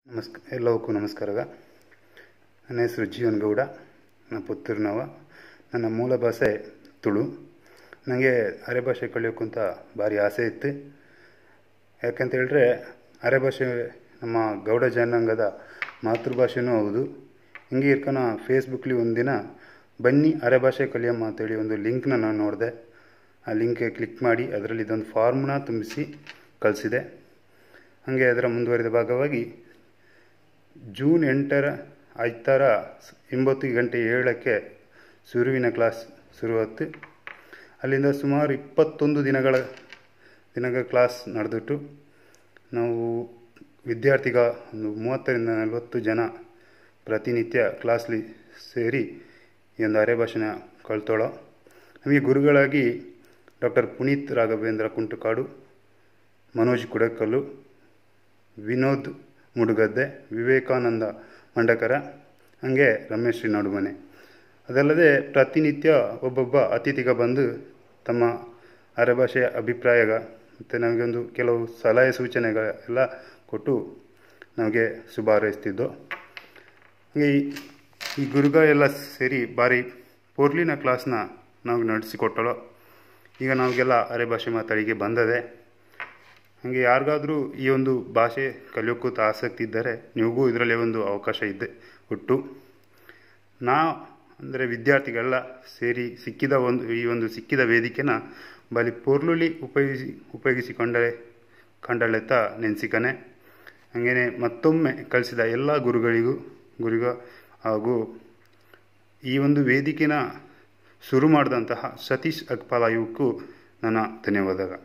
ನಮಸ್ಕ ಎಲ್ಲವಕ್ಕೂ ನಮಸ್ಕಾರಗ ನನ್ನ ಹೆಸರು ಜೀವನ್ ಗೌಡ ನನ್ನ ಪುತ್ತೂರಿನವ ನನ್ನ ಮೂಲ ಭಾಷೆ ತುಳು ನನಗೆ ಅರೆ ಭಾಷೆ ಕಲಿಯೋಕ್ಕಂತ ಭಾರಿ ಆಸೆ ಇತ್ತು ಯಾಕಂತ ಹೇಳಿದ್ರೆ ಅರೆ ಭಾಷೆ ನಮ್ಮ ಗೌಡ ಜನಾಂಗದ ಮಾತೃಭಾಷೆನೂ ಹೌದು ಹಿಂಗೆ ಇರ್ಕನ ಫೇಸ್ಬುಕ್ಲಿ ಒಂದಿನ ಬನ್ನಿ ಅರೆ ಭಾಷೆ ಕಲಿಯಮ್ಮ ಅಂತೇಳಿ ಒಂದು ಲಿಂಕ್ನ ನಾನು ನೋಡಿದೆ ಆ ಲಿಂಕ್ಗೆ ಕ್ಲಿಕ್ ಮಾಡಿ ಅದರಲ್ಲಿ ಇದೊಂದು ಫಾರ್ಮ್ನ ತುಂಬಿಸಿ ಕಳಿಸಿದೆ ಹಾಗೆ ಅದರ ಮುಂದುವರಿದ ಭಾಗವಾಗಿ ಜೂನ್ ಎಂಟರ ಆಯ್ತಾರ ಒಂಬತ್ತು ಗಂಟೆ ಏಳಕ್ಕೆ ಸುರುವಿನ ಕ್ಲಾಸ್ ಶುರುವಾಯ್ತು ಅಲ್ಲಿಂದ ಸುಮಾರು ಇಪ್ಪತ್ತೊಂದು ದಿನಗಳ ದಿನಗಳ ಕ್ಲಾಸ್ ನಡೆದಿಟ್ಟು ನಾವು ವಿದ್ಯಾರ್ಥಿಗ ಒಂದು ಮೂವತ್ತರಿಂದ ನಲವತ್ತು ಜನ ಪ್ರತಿನಿತ್ಯ ಕ್ಲಾಸ್ಲಿ ಸೇರಿ ಈ ಒಂದು ಅರೆ ಭಾಷೆನ ಕಳ್ತೋಳೋ ನಮಗೆ ಗುರುಗಳಾಗಿ ಡಾಕ್ಟರ್ ಪುನೀತ್ ರಾಘವೇಂದ್ರ ಕುಂಟುಕಾಡು ಮನೋಜ್ ಕುಡಕಲ್ಲು ವಿನೋದ್ ಮುಡುಗದ್ದೆ ವಿವೇಕಾನಂದ ಮಂಡಕರ ಹಾಗೆ ರಮೇಶ್ ಶ್ರೀ ನಡುಮನೆ ಅದಲ್ಲದೆ ಪ್ರತಿನಿತ್ಯ ಒಬ್ಬೊಬ್ಬ ಅತಿಥಿಗ ಬಂದು ತಮ್ಮ ಅರೆಭಾಷೆಯ ಅಭಿಪ್ರಾಯಗ ಮತ್ತು ನಮಗೊಂದು ಕೆಲವು ಸಲಹೆ ಸೂಚನೆಗಳ ಎಲ್ಲ ಕೊಟ್ಟು ನಮಗೆ ಶುಭ ಹಾರೈಸ್ತಿದ್ದು ಹಾಗೆ ಈ ಈ ಗುರುಗಳೆಲ್ಲ ಸೇರಿ ಭಾರಿ ಪೋರ್ಲಿನ ಕ್ಲಾಸ್ನ ನಾವು ನಡೆಸಿಕೊಟ್ಟಳು ಈಗ ನಮಗೆಲ್ಲ ಅರೆಭಾಷೆ ಮಾತಾಡಿಗೆ ಬಂದದೆ ಹಾಗೆ ಯಾರಿಗಾದರೂ ಈ ಒಂದು ಭಾಷೆ ಕಲಿಯೋಕ್ಕೂ ಆಸಕ್ತಿ ಇದ್ದರೆ ನಿಮಗೂ ಇದರಲ್ಲಿ ಒಂದು ಅವಕಾಶ ಇದೆ ಹುಟ್ಟು ನಾ ಅಂದರೆ ವಿದ್ಯಾರ್ಥಿಗಳೆಲ್ಲ ಸೇರಿ ಸಿಕ್ಕಿದ ಒಂದು ಈ ಒಂದು ಸಿಕ್ಕಿದ ವೇದಿಕೆನ ಬಲಿ ಪೊರ್ಲುಲಿ ಉಪಯೋಗಿಸಿ ಉಪಯೋಗಿಸಿಕೊಂಡರೆ ಕಂಡಳೆತ್ತ ನೆನೆಸಿಕನೆ ಹಾಗೆಯೇ ಮತ್ತೊಮ್ಮೆ ಕಲಿಸಿದ ಎಲ್ಲ ಗುರುಗಳಿಗೂ ಗುರುಗ ಹಾಗೂ ಈ ಒಂದು ವೇದಿಕೆನ ಶುರು ಮಾಡಿದಂತಹ ಸತೀಶ್ ಅಕ್ಪಾಲ ಇವಕ್ಕೂ ನನ್ನ ಧನ್ಯವಾದಗಳು